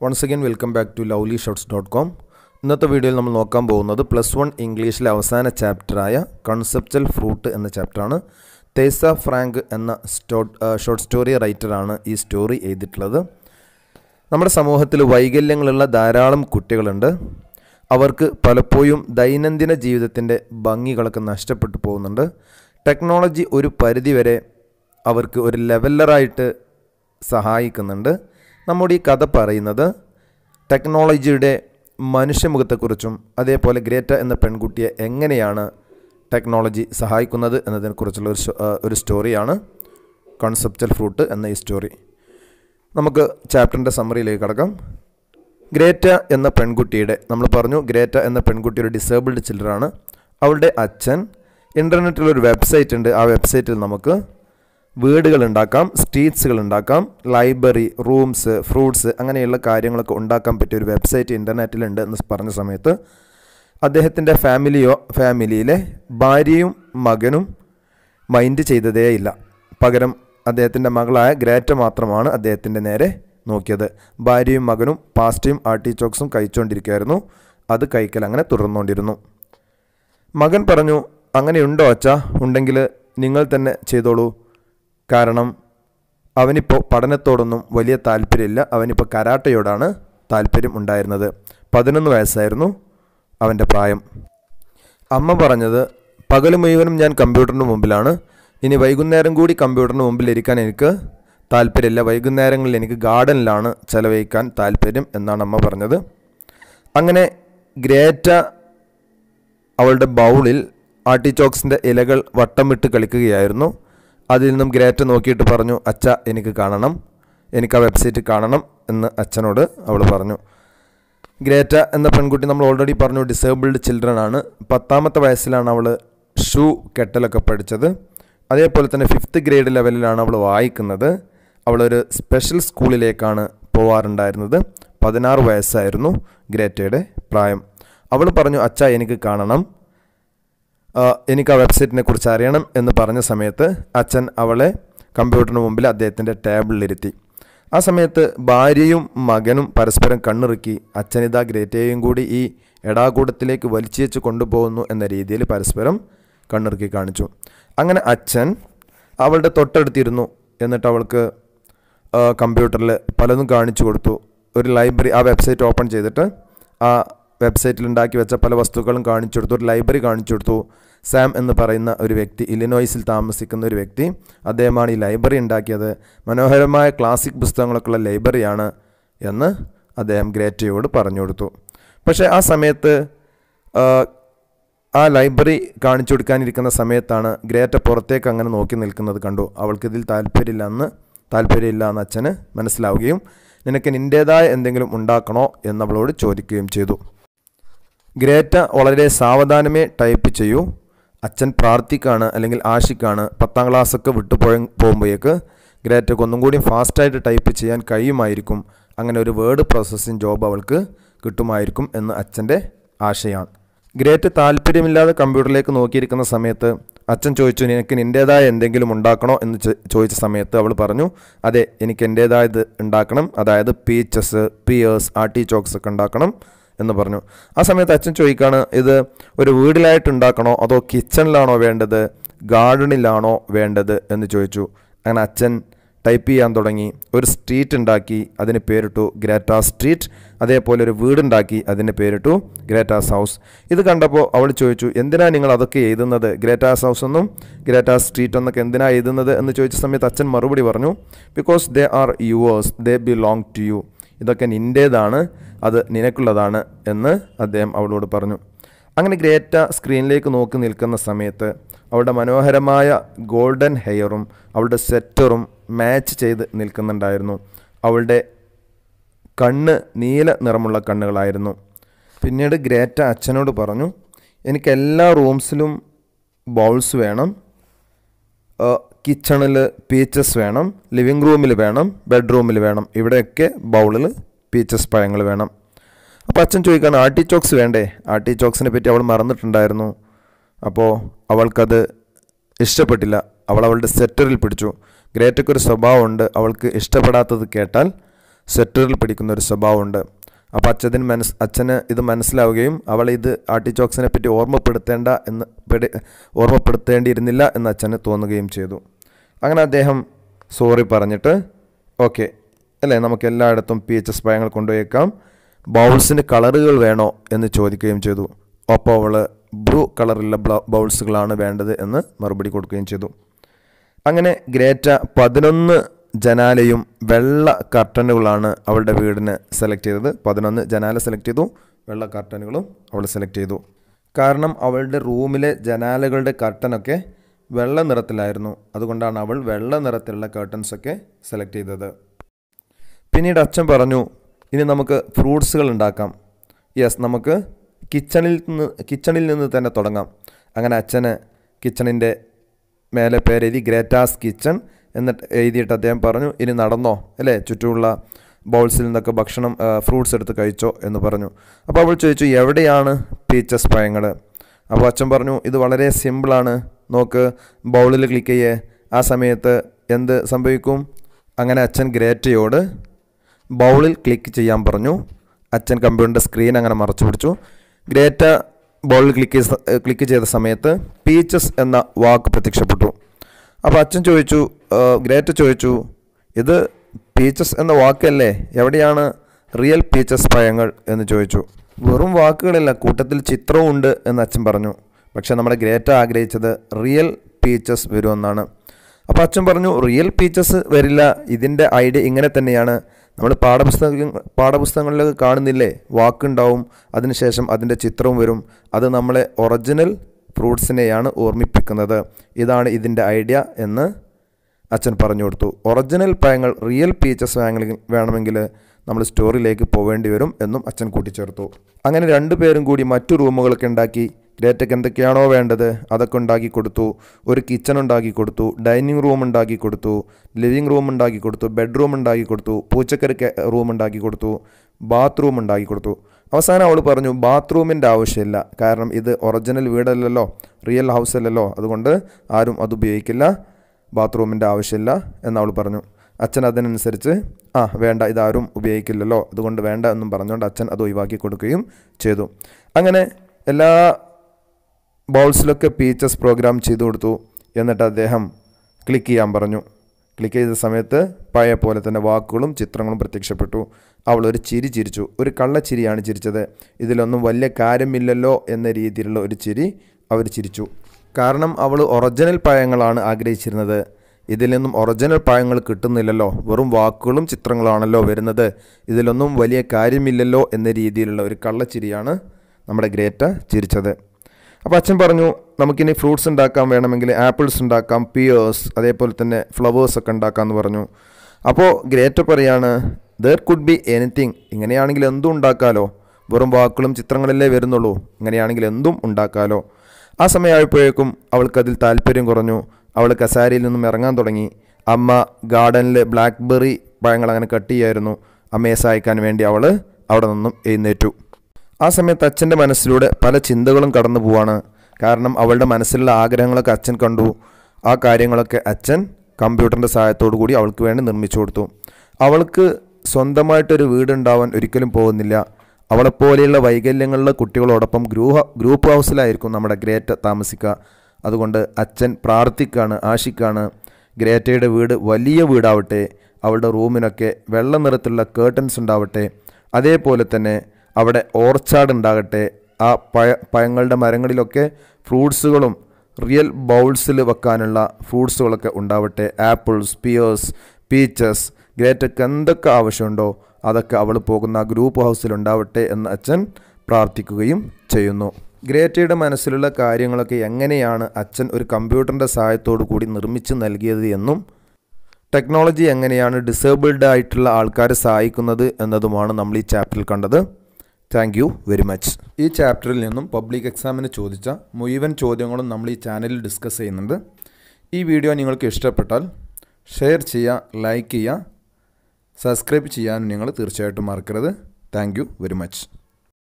once again welcome back to lovely shots dot com ഇന്നത്തെ വീഡിയോയിൽ നമ്മൾ നോക്കാൻ പോകുന്നത് പ്ലസ് വൺ ഇംഗ്ലീഷിലെ അവസാന ചാപ്റ്ററായ കൺസെപ്റ്റൽ ഫ്രൂട്ട് എന്ന ചാപ്റ്ററാണ് തേസ ഫ്രാങ്ക് എന്ന സ്റ്റോട്ട് ഷോർട്ട് സ്റ്റോറി റൈറ്ററാണ് ഈ സ്റ്റോറി എഴുതിയിട്ടുള്ളത് നമ്മുടെ സമൂഹത്തിൽ വൈകല്യങ്ങളുള്ള ധാരാളം കുട്ടികളുണ്ട് അവർക്ക് പലപ്പോഴും ദൈനംദിന ജീവിതത്തിൻ്റെ ഭംഗികളൊക്കെ നഷ്ടപ്പെട്ടു പോകുന്നുണ്ട് ടെക്നോളജി ഒരു പരിധിവരെ അവർക്ക് ഒരു ലെവലറായിട്ട് സഹായിക്കുന്നുണ്ട് നമ്മുടെ ഈ കഥ പറയുന്നത് ടെക്നോളജിയുടെ മനുഷ്യമുഖത്തെക്കുറിച്ചും അതേപോലെ ഗ്രേറ്റ എന്ന പെൺകുട്ടിയെ എങ്ങനെയാണ് ടെക്നോളജി സഹായിക്കുന്നത് എന്നതിനെക്കുറിച്ചുള്ള ഒരു സ്റ്റോ- ആ, ഒരു സ്റ്റോറിയാണ് കൺസെപ്റ്റൽ ഫ്രൂട്ട് എന്ന ഈ സ്റ്റോറി നമുക്ക് ചാപ്റ്ററിൻ്റെ സമ്മറിയിലേക്ക് കടക്കാം ഗ്രേറ്റ എന്ന പെൺകുട്ടിയുടെ നമ്മൾ പറഞ്ഞു ഗ്രേറ്റ എന്ന പെൺകുട്ടി ഒരു ഡിസേബിൾഡ് ചിൽഡ്രനാണ് അവളുടെ അച്ഛൻ ഇൻ്റർനെറ്റിൽ ഒരു വെബ്സൈറ്റ് ഉണ്ട് ആ വെബ്സൈറ്റിൽ നമുക്ക് വീടുകൾ ഉണ്ടാക്കാം സ്ട്രീറ്റ്സുകൾ ഉണ്ടാക്കാം ലൈബ്രറി റൂംസ് ഫ്രൂട്ട്സ് അങ്ങനെയുള്ള കാര്യങ്ങളൊക്കെ ഉണ്ടാക്കാൻ പറ്റിയ ഒരു വെബ്സൈറ്റ് ഇൻ്റർനെറ്റിലുണ്ട് എന്ന് പറഞ്ഞ സമയത്ത് അദ്ദേഹത്തിൻ്റെ ഫാമിലിയോ ഫാമിലിയിലെ ഭാര്യയും മകനും മൈൻഡ് ചെയ്തതേയില്ല പകരം അദ്ദേഹത്തിൻ്റെ മകളായ ഗ്രേറ്റ മാത്രമാണ് അദ്ദേഹത്തിൻ്റെ നേരെ നോക്കിയത് ഭാര്യയും മകനും പാസ്റ്റയും ആർട്ടിച്ചോക്സും കഴിച്ചുകൊണ്ടിരിക്കുകയായിരുന്നു അത് കഴിക്കൽ അങ്ങനെ തുടർന്നുകൊണ്ടിരുന്നു മകൻ പറഞ്ഞു അങ്ങനെയുണ്ടോ അച്ഛ ഉണ്ടെങ്കിൽ നിങ്ങൾ തന്നെ ചെയ്തോളൂ കാരണം അവനിപ്പോൾ പഠനത്തോടൊന്നും വലിയ താല്പര്യമില്ല അവനിപ്പോൾ കരാട്ടയോടാണ് താല്പര്യം ഉണ്ടായിരുന്നത് പതിനൊന്ന് വയസ്സായിരുന്നു അവൻ്റെ പ്രായം അമ്മ പറഞ്ഞത് പകൽ മുഴുവനും ഞാൻ കമ്പ്യൂട്ടറിന് മുമ്പിലാണ് ഇനി വൈകുന്നേരം കൂടി കമ്പ്യൂട്ടറിന് മുമ്പിൽ ഇരിക്കാൻ എനിക്ക് താല്പര്യമില്ല വൈകുന്നേരങ്ങളിൽ എനിക്ക് ഗാർഡനിലാണ് ചെലവഴിക്കാൻ താല്പര്യം എന്നാണ് അമ്മ പറഞ്ഞത് അങ്ങനെ ഗ്രേറ്റ അവളുടെ ബൗളിൽ ആർട്ടിച്ചോക്സിൻ്റെ ഇലകൾ വട്ടമിട്ട് കളിക്കുകയായിരുന്നു അതിൽ നിന്നും ഗ്രേറ്റ നോക്കിയിട്ട് പറഞ്ഞു അച്ഛ എനിക്ക് കാണണം എനിക്ക് ആ വെബ്സൈറ്റ് കാണണം എന്ന് അച്ഛനോട് അവൾ പറഞ്ഞു ഗ്രേറ്റ എന്ന പെൺകുട്ടി നമ്മൾ ഓൾറെഡി പറഞ്ഞു ഡിസേബിൾഡ് ചിൽഡ്രൻ ആണ് പത്താമത്തെ വയസ്സിലാണ് അവൾ ഷൂ കെട്ടലൊക്കെ പഠിച്ചത് അതേപോലെ തന്നെ ഫിഫ്ത്ത് ഗ്രേഡ് ലെവലിലാണ് അവൾ വായിക്കുന്നത് അവളൊരു സ്പെഷ്യൽ സ്കൂളിലേക്കാണ് പോവാറുണ്ടായിരുന്നത് പതിനാറ് വയസ്സായിരുന്നു ഗ്രേറ്റയുടെ പ്രായം അവൾ പറഞ്ഞു അച്ഛ എനിക്ക് കാണണം ആ, എനിക്ക് ആ വെബ്സൈറ്റിനെ കുറിച്ച് അറിയണം എന്ന് പറഞ്ഞ സമയത്ത് അച്ഛൻ അവളെ കമ്പ്യൂട്ടറിന് മുമ്പിൽ അദ്ദേഹത്തിൻ്റെ ടേബിളിലിരുത്തി ആ സമയത്ത് ഭാര്യയും മകനും പരസ്പരം കണ്ണിറുക്കി അച്ഛനിതാ ഗ്രേറ്റയെയും കൂടി ഈ എടാകൂടത്തിലേക്ക് വലിച്ചേച്ച് കൊണ്ടുപോകുന്നു എന്ന രീതിയിൽ പരസ്പരം കണ്ണിറുക്കി കാണിച്ചു അങ്ങനെ അച്ഛൻ അവളുടെ തൊട്ടടുത്തിരുന്നു എന്നിട്ട് അവൾക്ക് കമ്പ്യൂട്ടറിൽ പലതും കാണിച്ചു കൊടുത്തു ഒരു ലൈബ്രറി ആ വെബ്സൈറ്റ് ഓപ്പൺ ചെയ്തിട്ട് ആ വെബ്സൈറ്റിൽ ഉണ്ടാക്കി വെച്ച പല വസ്തുക്കളും കാണിച്ചു കൊടുത്തു ഒരു ലൈബ്രറി കാണിച്ചു കൊടുത്തു സാം എന്ന് പറയുന്ന ഒരു വ്യക്തി ഇലിനോയ്സിൽ താമസിക്കുന്ന ഒരു വ്യക്തി അദ്ദേഹമാണ് ഈ ലൈബ്രറി ഉണ്ടാക്കിയത് മനോഹരമായ ക്ലാസിക് പുസ്തകങ്ങളൊക്കെ ഉള്ള ലൈബ്രറിയാണ് എന്ന് അദ്ദേഹം ഗ്രേറ്റയോട് പറഞ്ഞു കൊടുത്തു പക്ഷേ ആ സമയത്ത് ആ, ആ ലൈബ്രറി കാണിച്ചു കൊടുക്കാനിരിക്കുന്ന സമയത്താണ് ഗ്രേറ്റ പുറത്തേക്ക് അങ്ങനെ നോക്കി നിൽക്കുന്നത് കണ്ടു അവൾക്കിതിൽ താല്പര്യമില്ലെന്ന് താല്പര്യമില്ല എന്ന് അച്ഛന് മനസ്സിലാവുകയും നിനക്ക് നിൻ്റേതായ എന്തെങ്കിലും ഉണ്ടാക്കണോ എന്നവളോട് ചോദിക്കുകയും ചെയ്തു ഗ്രേറ്റ വളരെ സാവധാനമേ ടൈപ്പ് ചെയ്യൂ അച്ഛൻ പ്രാർത്ഥിക്കാണ് അല്ലെങ്കിൽ ആഷിക്കാണ് പത്താം ക്ലാസ്സൊക്കെ വിട്ടു പോയ പോകുമ്പോഴേക്ക് ഗ്രേറ്റയ്ക്ക് ഒന്നും കൂടി ഫാസ്റ്റായിട്ട് ടൈപ്പ് ചെയ്യാൻ കഴിയുമായിരിക്കും അങ്ങനെ ഒരു വേർഡ് പ്രോസസ്സിംഗ് ജോബ് അവൾക്ക് കിട്ടുമായിരിക്കും എന്ന് അച്ഛൻ്റെ ആശയാണ് ഗ്രേറ്റ് താല്പര്യമില്ലാതെ കമ്പ്യൂട്ടറിലേക്ക് നോക്കിയിരിക്കുന്ന സമയത്ത് അച്ഛൻ ചോദിച്ചു നിനക്ക് നിൻ്റേതായ എന്തെങ്കിലും ഉണ്ടാക്കണോ എന്ന് ചോ- ചോദിച്ച സമയത്ത് അവൾ പറഞ്ഞു അതെ എനിക്ക് എൻ്റേതായത് ഉണ്ടാക്കണം അതായത് പീച്ചസ് പിയേഴ്സ് ആർട്ടി ചോക്സ് ഒക്കെ ഉണ്ടാക്കണം എന്ന് പറഞ്ഞു ആ സമയത്ത് അച്ഛൻ ചോദിക്കാണ് ഇത് ഒരു വീടിലായിട്ട് ഉണ്ടാക്കണോ അതോ കിച്ചണിലാണോ വേണ്ടത് ഗാർഡനിലാണോ വേണ്ടത് എന്ന് ചോദിച്ചു അങ്ങനെ അച്ഛൻ ടൈപ്പ് ചെയ്യാൻ തുടങ്ങി ഒരു സ്ട്രീറ്റ് ഉണ്ടാക്കി അതിന് പേരിട്ടു ഗ്രേറ്റാ സ്ട്രീറ്റ് അതേപോലെ ഒരു വീടുണ്ടാക്കി അതിന് പേരിട്ടു ഗ്രേറ്റാസ് ഹൗസ് ഇത് കണ്ടപ്പോൾ അവൾ ചോദിച്ചു എന്തിനാ നിങ്ങൾ അതൊക്കെ എഴുതുന്നത് ഗ്രേറ്റാസ് ഹൗസ് എന്നും ഗ്രേറ്റാ സ്ട്രീറ്റ് എന്നൊക്കെ എന്തിനാ എഴുതുന്നത് എന്ന് ചോദിച്ച സമയത്ത് അച്ഛൻ മറുപടി പറഞ്ഞു because they are yours they belong to you ഇതൊക്കെ നിൻ്റേതാണ് അത് നിനക്കുള്ളതാണ് എന്ന് അദ്ദേഹം അവളോട് പറഞ്ഞു അങ്ങനെ ഗ്രേറ്റ സ്ക്രീനിലേക്ക് നോക്കി നിൽക്കുന്ന സമയത്ത് അവളുടെ മനോഹരമായ ഗോൾഡൻ ഹെയറും അവളുടെ സെറ്ററും മാച്ച് ചെയ്ത് നിൽക്കുന്നുണ്ടായിരുന്നു അവളുടെ കണ്ണ് നീല നിറമുള്ള കണ്ണുകളായിരുന്നു പിന്നീട് ഗ്രേറ്റ അച്ഛനോട് പറഞ്ഞു എനിക്ക് എല്ലാ റൂംസിലും ബൗൾസ് വേണം കിച്ചണിൽ പീച്ചസ് വേണം ലിവിങ് റൂമിൽ വേണം ബെഡ്റൂമിൽ വേണം ഇവിടെയൊക്കെ ബൗളിൽ പീച്ചസ് പഴങ്ങൾ വേണം അപ്പോൾ അച്ഛൻ ചോദിക്കുകയാണ് ആർട്ടിച്ചോക്സ് വേണ്ടേ ആർട്ടിച്ചോക്സിനെ പറ്റി അവൾ മറന്നിട്ടുണ്ടായിരുന്നു അപ്പോൾ അവൾക്കത് ഇഷ്ടപ്പെട്ടില്ല അവൾ അവളുടെ സെറ്ററിൽ പിടിച്ചു ഗ്രേറ്റയ്ക്ക് ഒരു സ്വഭാവമുണ്ട് അവൾക്ക് ഇഷ്ടപ്പെടാത്തത് കേട്ടാൽ സ്വെറ്ററിൽ പിടിക്കുന്ന ഒരു സ്വഭാവമുണ്ട് അപ്പോൾ അച്ഛന് മനസ് അച്ഛന് ഇത് മനസ്സിലാവുകയും അവൾ ഇത് ആർട്ടിച്ചോക്സിനെ പറ്റി ഓർമ്മപ്പെടുത്തേണ്ട എന്ന് പെടി ഓർമ്മപ്പെടുത്തേണ്ടിയിരുന്നില്ല എന്ന് അച്ഛന് തോന്നുകയും ചെയ്തു അങ്ങനെ അദ്ദേഹം സോറി പറഞ്ഞിട്ട് ഓക്കെ അല്ലേ നമുക്ക് എല്ലായിടത്തും പി എച്ച് എസ് പഴങ്ങൾ കൊണ്ടുപോയേക്കാം ബൗൾസിന് കളറുകൾ വേണോ എന്ന് ചോദിക്കുകയും ചെയ്തു ഒപ്പം അവൾ ബ്ലൂ കളറുള്ള ബൗൾസുകളാണ് വേണ്ടത് എന്ന് മറുപടി കൊടുക്കുകയും ചെയ്തു അങ്ങനെ ഗ്രേറ്റ പതിനൊന്ന് ജനാലയും വെള്ള കർട്ടനുകളാണ് അവളുടെ വീടിന് സെലക്ട് ചെയ്തത് പതിനൊന്ന് ജനാല സെലക്ട് ചെയ്തു വെള്ള കർട്ടനുകളും അവൾ സെലക്ട് ചെയ്തു കാരണം അവളുടെ റൂമിലെ ജനാലകളുടെ കർട്ടനൊക്കെ വെള്ള നിറത്തിലായിരുന്നു അതുകൊണ്ടാണ് അവൾ വെള്ള നിറത്തിലുള്ള കർട്ടൻസൊക്കെ സെലക്ട് ചെയ്തത് പിന്നീട് അച്ഛൻ പറഞ്ഞു ഇനി നമുക്ക് ഫ്രൂട്ട്സുകൾ ഉണ്ടാക്കാം യെസ് നമുക്ക് കിച്ചണിൽ നിന്ന് കിച്ചണിൽ നിന്ന് തന്നെ തുടങ്ങാം അങ്ങനെ അച്ഛന് കിച്ചണിൻ്റെ മേലെ പേരെഴുതി ഗ്രേറ്റാസ് കിച്ചൺ എന്നിട്ട് എഴുതിയിട്ട് അദ്ദേഹം പറഞ്ഞു ഇനി നടന്നോ അല്ലേ ചുറ്റുമുള്ള ബൗൾസിൽ നിന്നൊക്കെ ഭക്ഷണം ഫ്രൂട്ട്സ് എടുത്ത് കഴിച്ചോ എന്ന് പറഞ്ഞു അപ്പോൾ അവൾ ചോദിച്ചു എവിടെയാണ് പീച്ചസ് പഴങ്ങൾ അപ്പോൾ അച്ഛൻ പറഞ്ഞു ഇത് വളരെ സിമ്പിളാണ് നോക്ക് ബൗളിൽ ക്ലിക്ക് ചെയ്യേ ആ സമയത്ത് എന്ത് സംഭവിക്കും അങ്ങനെ അച്ഛൻ ഗ്രേറ്റയോട് ബൗളിൽ ക്ലിക്ക് ചെയ്യാൻ പറഞ്ഞു അച്ഛൻ കമ്പ്യൂട്ടറിൻ്റെ സ്ക്രീൻ അങ്ങനെ മറച്ചു പിടിച്ചു ഗ്രേറ്റ ബൗളിൽ ക്ലിക്ക് ക്ലിക്ക് ചെയ്ത സമയത്ത് പീച്ചസ് എന്ന വാക്ക് പ്രത്യക്ഷപ്പെട്ടു അപ്പോൾ അച്ഛൻ ചോദിച്ചു ഗ്രേറ്റ ചോദിച്ചു ഇത് പീച്ചസ് എന്ന വാക്കല്ലേ എവിടെയാണ് റിയൽ പീച്ചസ് പഴങ്ങൾ എന്ന് ചോദിച്ചു വെറും വാക്കുകളില്ല കൂട്ടത്തിൽ ചിത്രവും ഉണ്ട് എന്ന് അച്ഛൻ പറഞ്ഞു പക്ഷേ നമ്മുടെ ഗ്രേറ്റ ആഗ്രഹിച്ചത് റിയൽ പീച്ചസ് വരുമെന്നാണ് അപ്പോൾ അച്ഛൻ പറഞ്ഞു റിയൽ പീച്ചസ് വരില്ല ഇതിൻ്റെ ഐഡിയ ഇങ്ങനെ തന്നെയാണ് നമ്മൾ പാഠപുസ്തക പാഠപുസ്തകങ്ങളിലൊക്കെ കാണുന്നില്ലേ വാക്കുണ്ടാവും അതിനുശേഷം അതിൻ്റെ ചിത്രവും വരും അത് നമ്മളെ ഒറിജിനൽ ഫ്രൂട്ട്സിനെയാണ് ഓർമ്മിപ്പിക്കുന്നത് ഇതാണ് ഇതിൻ്റെ ഐഡിയ എന്ന് അച്ഛൻ പറഞ്ഞു കൊടുത്തു ഒറിജിനൽ പഴങ്ങൾ റിയൽ പീച്ചസ് വേണമെങ്കിൽ നമ്മൾ സ്റ്റോറിലേക്ക് പോവേണ്ടി വരും എന്നും അച്ഛൻ കൂട്ടിച്ചേർത്തു അങ്ങനെ രണ്ടുപേരും കൂടി മറ്റു റൂമുകളൊക്കെ ഉണ്ടാക്കി ഗ്രേറ്റയ്ക്ക് എന്തൊക്കെയാണോ വേണ്ടത് അതൊക്കെ ഉണ്ടാക്കി കൊടുത്തു ഒരു കിച്ചൺ ഉണ്ടാക്കി കൊടുത്തു ഡൈനിങ് റൂം ഉണ്ടാക്കി കൊടുത്തു ലിവിങ് റൂം ഉണ്ടാക്കി കൊടുത്തു ബെഡ്റൂം ഉണ്ടാക്കി കൊടുത്തു പൂച്ചക്കറി റൂം ഉണ്ടാക്കി കൊടുത്തു ബാത്റൂം ഉണ്ടാക്കി കൊടുത്തു അവസാനം അവൾ പറഞ്ഞു ബാത്റൂമിൻ്റെ ആവശ്യമില്ല കാരണം ഇത് ഒറിജിനൽ വീടല്ലല്ലോ റിയൽ ഹൗസ് അല്ലല്ലോ അതുകൊണ്ട് ആരും അത് ഉപയോഗിക്കില്ല ബാത്റൂമിൻ്റെ ആവശ്യമില്ല എന്ന് അവൾ പറഞ്ഞു അച്ഛൻ അതിനനുസരിച്ച് ആ വേണ്ട ഇതാരും ഉപയോഗിക്കില്ലല്ലോ അതുകൊണ്ട് വേണ്ട എന്നും പറഞ്ഞുകൊണ്ട് അച്ഛൻ അത് ഒഴിവാക്കി കൊടുക്കുകയും ചെയ്തു അങ്ങനെ എല്ലാ ബൗൾസിലൊക്കെ പീച്ചസ് പ്രോഗ്രാം ചെയ്തു കൊടുത്തു എന്നിട്ട് അദ്ദേഹം ക്ലിക്ക് ചെയ്യാൻ പറഞ്ഞു ക്ലിക്ക് ചെയ്ത സമയത്ത് പഴയ പോലെ തന്നെ വാക്കുകളും ചിത്രങ്ങളും പ്രത്യക്ഷപ്പെട്ടു അവൾ ഒരു ചിരി ചിരിച്ചു ഒരു കള്ളച്ചിരിയാണ് ചിരിച്ചത് ഇതിലൊന്നും വലിയ കാര്യമില്ലല്ലോ എന്ന രീതിയിലുള്ള ഒരു ചിരി അവർ ചിരിച്ചു കാരണം അവൾ ഒറിജിനൽ പഴങ്ങളാണ് ആഗ്രഹിച്ചിരുന്നത് ഇതിൽ നിന്നും ഒറിജിനൽ പഴങ്ങൾ കിട്ടുന്നില്ലല്ലോ വെറും വാക്കുകളും ചിത്രങ്ങളാണല്ലോ വരുന്നത് ഇതിലൊന്നും വലിയ കാര്യമില്ലല്ലോ എന്ന രീതിയിലുള്ള ഒരു കള്ളച്ചിരിയാണ് നമ്മുടെ ഗ്രേറ്റ ചിരിച്ചത് അപ്പോൾ അച്ഛൻ പറഞ്ഞു നമുക്കിനി ഫ്രൂട്ട്സ് ഉണ്ടാക്കാൻ വേണമെങ്കിൽ ആപ്പിൾസ് ഉണ്ടാക്കാം പിയേഴ്സ് അതേപോലെ തന്നെ ഫ്ലവേഴ്സ് ഒക്കെ ഉണ്ടാക്കാമെന്ന് പറഞ്ഞു അപ്പോൾ ഗ്രേറ്റ പറയാണ് ദർ കുഡ് ബി എനിത്തിങ് ഇങ്ങനെയാണെങ്കിൽ എന്തും ഉണ്ടാക്കാമല്ലോ വെറും വാക്കുകളും ചിത്രങ്ങളല്ലേ വരുന്നുള്ളൂ ഇങ്ങനെയാണെങ്കിൽ എന്തും ഉണ്ടാക്കാമല്ലോ ആ സമയമായപ്പോഴേക്കും അവൾക്കതിൽ താല്പര്യം കുറഞ്ഞു അവൾ കസാരയിൽ നിന്നും ഇറങ്ങാൻ തുടങ്ങി അമ്മ ഗാർഡനിൽ ബ്ലാക്ക്ബെറി പഴങ്ങൾ അങ്ങനെ കട്ട് ചെയ്യായിരുന്നു അമ്മയെ സഹായിക്കാൻ വേണ്ടി അവൾ അവിടെ നിന്നും എഴുന്നേറ്റു ആ സമയത്ത് അച്ഛൻ്റെ മനസ്സിലൂടെ പല ചിന്തകളും കടന്നു പോവാണ് കാരണം അവളുടെ മനസ്സിലുള്ള ആഗ്രഹങ്ങളൊക്കെ അച്ഛൻ കണ്ടു ആ കാര്യങ്ങളൊക്കെ അച്ഛൻ കമ്പ്യൂട്ടറിൻ്റെ സഹായത്തോടു കൂടി അവൾക്ക് വേണ്ടി നിർമ്മിച്ചു കൊടുത്തു അവൾക്ക് സ്വന്തമായിട്ടൊരു വീടുണ്ടാവാൻ ഒരിക്കലും പോകുന്നില്ല അവളെപ്പോലെയുള്ള വൈകല്യങ്ങളുള്ള കുട്ടികളോടൊപ്പം ഗ്രൂഹ ഗ്രൂപ്പ് ഹൗസിലായിരിക്കും നമ്മുടെ ഗ്രേറ്റ താമസിക്കുക അതുകൊണ്ട് അച്ഛൻ പ്രാർത്ഥിക്കാണ് ആശിക്കാണ് ഗ്രേറ്റയുടെ വീട് വലിയ വീടാവട്ടെ അവളുടെ റൂമിനൊക്കെ വെള്ള നിറത്തിലുള്ള കേർട്ടൻസ് ഉണ്ടാവട്ടെ അതേപോലെ തന്നെ അവിടെ ഓർച്ചാഡ് ഉണ്ടാകട്ടെ ആ പഴ പഴങ്ങളുടെ മരങ്ങളിലൊക്കെ ഫ്രൂട്ട്സുകളും റിയൽ ബൗൾസിൽ വെക്കാനുള്ള ഫ്രൂട്ട്സുകളൊക്കെ ഉണ്ടാവട്ടെ ആപ്പിൾസ് പിയേഴ്സ് പീച്ചസ് ഗ്രേറ്റക്ക് എന്തൊക്കെ ആവശ്യമുണ്ടോ അതൊക്കെ അവൾ പോകുന്ന ആ ഗ്രൂപ്പ് ഹൗസിൽ ഉണ്ടാവട്ടെ എന്ന് അച്ഛൻ പ്രാർത്ഥിക്കുകയും ചെയ്യുന്നു ഗ്രേറ്റയുടെ മനസ്സിലുള്ള കാര്യങ്ങളൊക്കെ എങ്ങനെയാണ് അച്ഛൻ ഒരു കമ്പ്യൂട്ടറിൻ്റെ സഹായത്തോടു കൂടി നിർമ്മിച്ച് നൽകിയത് എന്നും ടെക്നോളജി എങ്ങനെയാണ് ഡിസേബിൾഡ് ആയിട്ടുള്ള ആൾക്കാരെ സഹായിക്കുന്നത് എന്നതുമാണ് നമ്മൾ ഈ ചാപ്റ്ററിൽ കണ്ടത് താങ്ക് യു വെരി മച്ച് ഈ ചാപ്റ്ററിൽ നിന്നും പബ്ലിക് എക്സാമിന് ചോദിച്ച മുഴുവൻ ചോദ്യങ്ങളും നമ്മൾ ഈ ചാനലിൽ ഡിസ്കസ് ചെയ്യുന്നുണ്ട് ഈ വീഡിയോ നിങ്ങൾക്ക് ഇഷ്ടപ്പെട്ടാൽ ഷെയർ ചെയ്യുക ലൈക്ക് ചെയ്യുക സബ്സ്ക്രൈബ് ചെയ്യാനും നിങ്ങൾ തീർച്ചയായിട്ടും മറക്കരുത് താങ്ക് യു വെരി മച്ച്